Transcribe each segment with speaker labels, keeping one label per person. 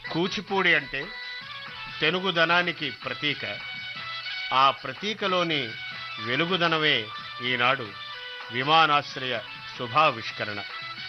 Speaker 1: కూచిపూడి అంటే తెనుగుదనానికి ప్రతీక ఆ ప్రతీకలోని వెలుగుదనమే ఈనాడు విమానాశ్రయ శుభావిష్కరణ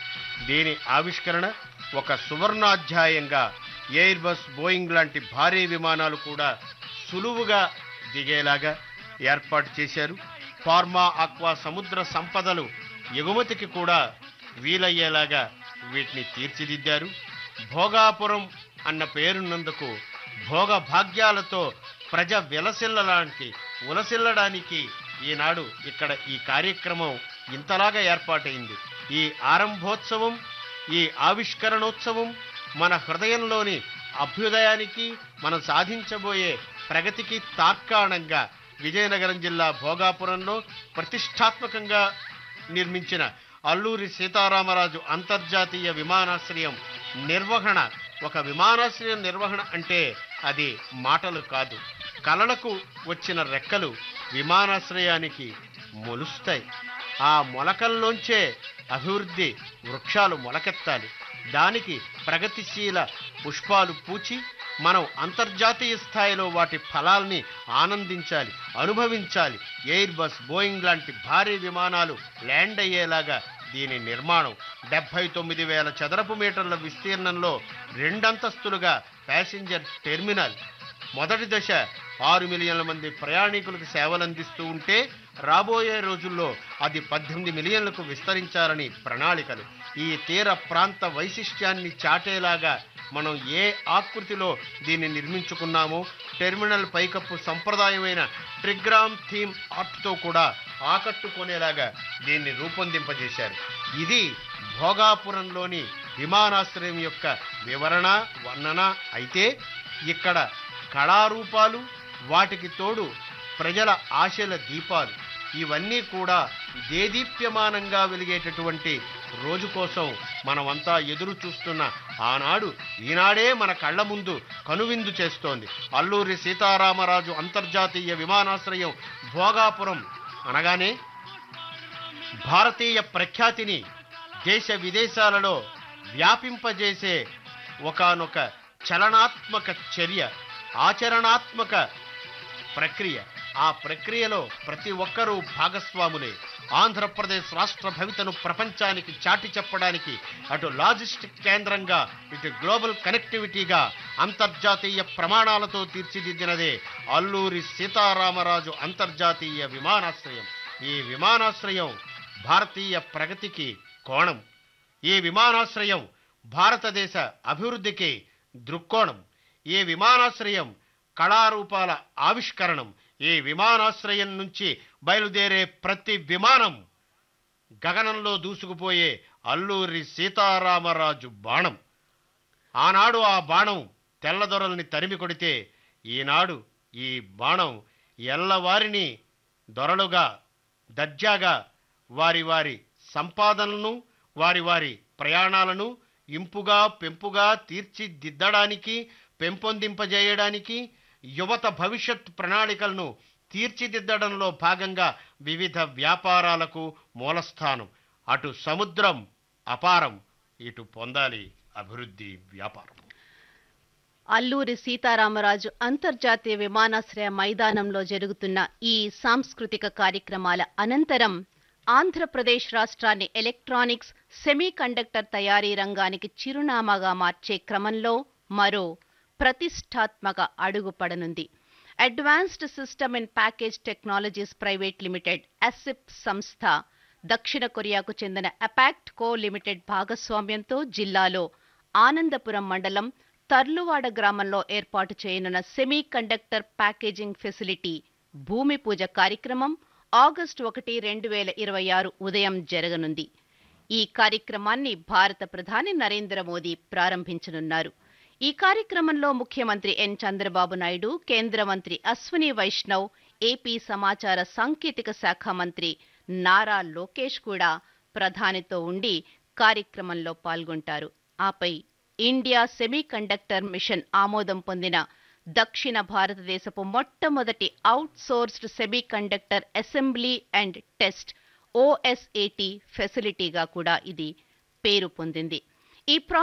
Speaker 1: దీని ఆవిష్కరణ ఒక సువర్ణాధ్యాయంగా ఎయిర్ బస్ బోయింగ్ లాంటి భారీ విమానాలు కూడా సులువుగా దిగేలాగా ఏర్పాటు చేశారు ఫార్మా ఆక్వా సముద్ర సంపదలు ఎగుమతికి కూడా వీలయ్యేలాగా వీటిని తీర్చిదిద్దారు భోగాపురం అన్న పేరున్నందుకు భోగ భాగ్యాలతో ప్రజ విలసిల్లడానికి ఉలసిల్లడానికి ఈనాడు ఇక్కడ ఈ కార్యక్రమం ఇంతలాగా ఏర్పాటైంది ఈ ఆరంభోత్సవం ఈ ఆవిష్కరణోత్సవం మన హృదయంలోని అభ్యుదయానికి మనం సాధించబోయే ప్రగతికి తార్కాణంగా విజయనగరం జిల్లా భోగాపురంలో ప్రతిష్టాత్మకంగా నిర్మించిన అల్లూరి సీతారామరాజు అంతర్జాతీయ విమానాశ్రయం నిర్వహణ ఒక విమానాశ్రయం నిర్వహణ అంటే అది మాటలు కాదు కలలకు వచ్చిన రెక్కలు విమానాశ్రయానికి మొలుస్తాయి ఆ మొలకల్లోంచే అభివృద్ధి వృక్షాలు మొలకెత్తాలి దానికి ప్రగతిశీల పుష్పాలు పూచి మనం అంతర్జాతీయ స్థాయిలో వాటి ఫలాల్ని ఆనందించాలి అనుభవించాలి ఎయిర్ బస్ బోయింగ్ లాంటి భారీ విమానాలు ల్యాండ్ అయ్యేలాగా దీని నిర్మాణం డెబ్బై తొమ్మిది వేల చదరపు మీటర్ల విస్తీర్ణంలో రెండంతస్తులుగా ప్యాసింజర్ టెర్మినల్ మొదటి దశ ఆరు మిలియన్ల మంది ప్రయాణికులకు సేవలందిస్తూ ఉంటే రాబోయే రోజుల్లో అది పద్దెనిమిది మిలియన్లకు విస్తరించాలని ప్రణాళికలు ఈ తీర ప్రాంత వైశిష్ట్యాన్ని చాటేలాగా మనం ఏ ఆకృతిలో దీన్ని నిర్మించుకున్నామో టెర్మినల్ పైకప్పు సంప్రదాయమైన ట్రిగ్రామ్ థీమ్ ఆర్ట్తో కూడా ఆకట్టుకునేలాగా దీన్ని రూపొందింపజేశారు ఇది భోగాపురంలోని విమానాశ్రయం యొక్క వివరణ వర్ణన అయితే ఇక్కడ కళారూపాలు వాటికి తోడు ప్రజల ఆశల దీపాలు ఇవన్నీ కూడా దేదీప్యమానంగా వెలిగేటటువంటి రోజు కోసం మనమంతా ఎదురు చూస్తున్న ఆనాడు ఈనాడే మన కళ్ళ ముందు కనువిందు చేస్తోంది అల్లూరి సీతారామరాజు అంతర్జాతీయ విమానాశ్రయం భోగాపురం అనగానే భారతీయ ప్రఖ్యాతిని దేశ విదేశాలలో వ్యాపింపజేసే ఒకానొక చలనాత్మక చర్య ఆచరణాత్మక ప్రక్రియ ఆ ప్రక్రియలో ప్రతి ఒక్కరూ భాగస్వాములే ఆంధ్రప్రదేశ్ రాష్ట్ర భవితను ప్రపంచానికి చాటి చెప్పడానికి అటు లాజిస్టిక్ కేంద్రంగా ఇటు గ్లోబల్ కనెక్టివిటీగా అంతర్జాతీయ ప్రమాణాలతో తీర్చిదిద్దినదే అల్లూరి సీతారామరాజు అంతర్జాతీయ విమానాశ్రయం ఈ విమానాశ్రయం భారతీయ ప్రగతికి కోణం ఈ విమానాశ్రయం భారతదేశ అభివృద్ధికి దృక్కోణం ఈ విమానాశ్రయం కళారూపాల ఆవిష్కరణం ఈ విమానాశ్రయం నుంచి బయలుదేరే ప్రతి విమానం గగనంలో దూసుకుపోయే అల్లూరి సీతారామరాజు బాణం ఆనాడు ఆ బాణం తెల్లదొరల్ని తరిమి కొడితే ఈనాడు ఈ బాణం ఎల్లవారిని దొరలుగా దర్జాగా వారి వారి సంపాదనలను వారి వారి ప్రయాణాలను ఇంపుగా పెంపుగా తీర్చిదిద్దడానికి పెంపొందింపజేయడానికి యువత భవిష్యత్ ప్రణాళికలను తీర్చిదిద్దడంలో భాగంగా వివిధ వ్యాపారాలకు మూలస్థానం అటు సముద్రం అపారం ఇటు పొందాలి అభివృద్ధి వ్యాపారం
Speaker 2: అల్లూరి సీతారామరాజు అంతర్జాతీయ విమానాశ్రయ మైదానంలో జరుగుతున్న ఈ సాంస్కృతిక కార్యక్రమాల అనంతరం ఆంధ్రప్రదేశ్ రాష్ట్రాన్ని ఎలక్ట్రానిక్స్ సెమీకండక్టర్ తయారీ రంగానికి చిరునామాగా మార్చే క్రమంలో మరో ప్రతిష్టాత్మక అడుగు పడనుంది advanced system and package technologies private limited ASIP సంస్థ దక్షిణ కొరియాకు చెందిన అపాక్ట్ కో లిమిటెడ్ భాగస్వామ్యంతో జిల్లాలో ఆనందపురం మండలం తర్లువాడ గ్రామంలో ఏర్పాటు చేయనున్న సెమీ కండక్టర్ ప్యాకేజింగ్ ఫెసిలిటీ భూమి పూజ కార్యక్రమం ఆగస్టు ఒకటి రెండు వేల ఇరవై ఆరు ఉదయం జరగనుంది ఈ కార్యక్రమాన్ని భారత ప్రధాని నరేంద్ర మోదీ ప్రారంభించనున్నారు ఈ కార్యక్రమంలో ముఖ్యమంత్రి ఎన్ చంద్రబాబు నాయుడు కేంద్ర మంత్రి అశ్విని వైష్ణవ్ ఏపీ సమాచార సాంకేతిక శాఖ మంత్రి నారా లోకేష్ కూడా ప్రధానితో ఉండి కార్యక్రమంలో పాల్గొంటారు ఆపై ఇండియా సెమీకండక్టర్ మిషన్ ఆమోదం పొందిన దక్షిణ భారతదేశపు మొట్టమొదటి outsourced semiconductor assembly and test OSAT ఫెసిలిటీగా కూడా ఇది పేరు పొందింది ఈ ప్రా